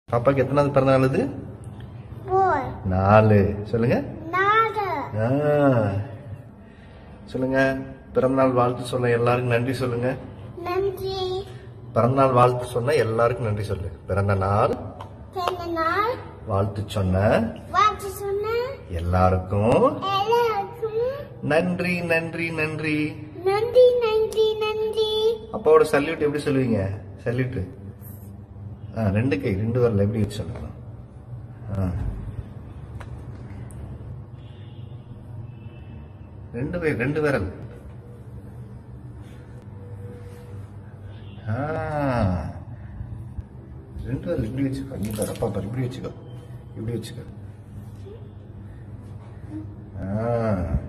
பாப்பாக்கு எத்தனாவது பிறந்த நாள் இது four, நாலு சொல்லுங்க நாலு, ஆ. சொல்லுங்க பிறந்தநாள் வாழ்த்து சொல்ல எல்லாருக்கும் நன்றி சொல்லுங்க நன்றி பிறந்தநாள் வாழ்த்து சொன்ன எல்லாருக்கும் நன்றி சொல்லு பிறந்த நாள் பிறந்த நாள் வாழ்த்து சொன்ன வாழ்த்து சொன்ன எல்லாருக்கும் எல்லாருக்கும் நன்றி நன்றி நன்றி நன்றி நன்றி நன்றி அப்பாவோட சல்யூட் எப்படி சொல்லுவீங்க சல்யூட் ஆ ரெண்டு கை ரெண்டு வரல எப்படி வச்சு சொல்லணும் ஆ. ரெண்டு பேர் ரெண்டு விரல் ஆ. ரெண்டு விரல் இப்படி வச்சுக்கோ நீ பாரு அப்பா பாரு இப்படி வச்சுக்கோ இப்படி வச்சுக்கோ ஆ